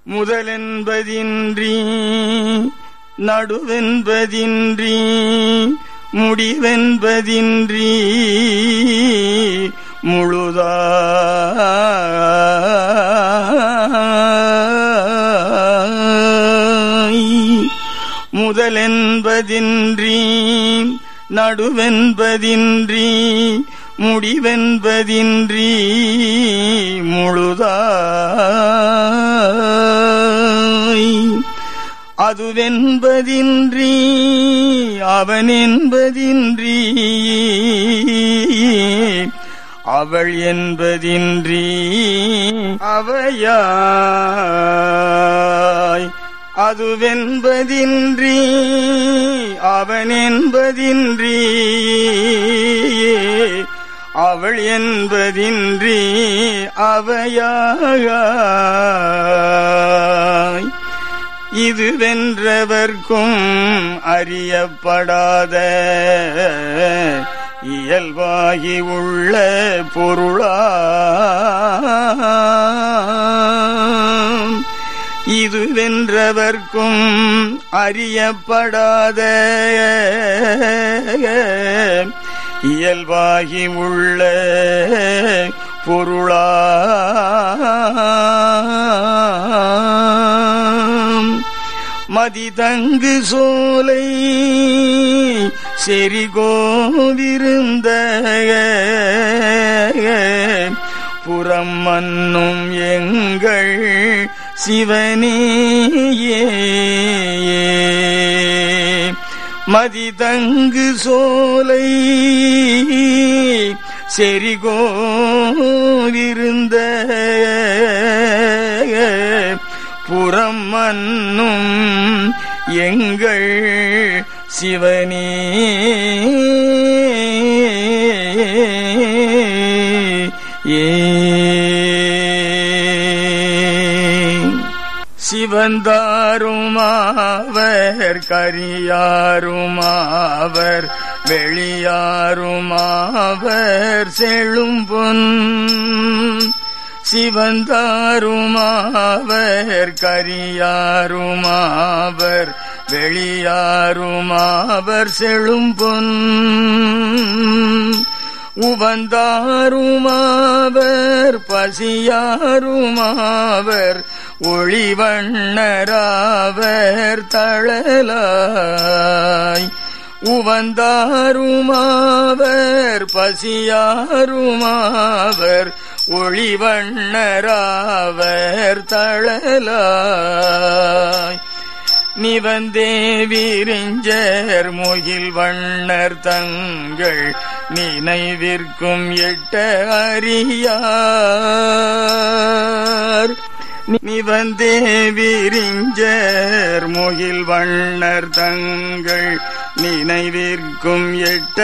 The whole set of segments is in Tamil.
முதலென்பதின்றி நடுவென்பதின்றி முடிவென்பதின்றி முழுதாய் முதலென்பதின்றி நடுவென்பதின்றி முடிவென்பதின்றி முழுதாய் அதுவென்பதின்றி அவனென்பதின்றி அவள் என்பதின்றி அவையாய் அதுவென்பதின்றி அவனென்பதின்றி அவள் என்பதின்றி அவையாய் இது வென்றவர்க்கும் அறியப்படாத இயல்பாகி உள்ள பொருளாம் இது வென்றவர்க்கும் அறியப்படாத இயல்பாகி உள்ள பொருளாம் மதிதங்கு சோலை செறிகோவிருந்த புறம் மன்னும் எங்கள் சிவனேயே மதிதங்கு சோலை செறிகோவிருந்த புறம் மன்னும் எங்கள் சிவனே ஏ சிவந்தாருமாவர் கரியாருமாவர் வெளியாருமாவர் செழும் பொன் சிவந்தாருமாவர் கரியாருமாவர் வெளியாருமாவர் செழும் பொன் உவந்தாருமாவர் பசியாருமாவர் ஒளிவண்ணராவர் தழலாய் உவந்தாருமாவர் பசியாருமாவர் ஒளிவண்ணராவர் தழலாய் நிவந்தே விரிஞ்சர் முகில் வண்ணர் தங்கள் நினைவிற்கும் எட்ட அறியார் நிவந்தே விரிஞ்சர் முகில் வண்ணர் தங்கள் நினைவிற்கும் எட்ட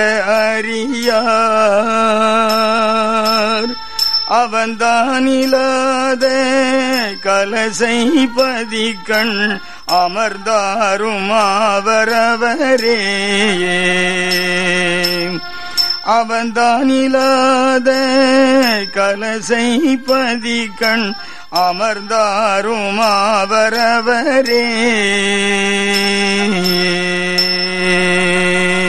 அறியார் அவன்தானிலாத கலசை பதிக்கண் அமர்ந்தாரும் அவரவரே அவன்தானிலாத கலசை பதிக்கண் அமர்ந்தாரும் அவரவரே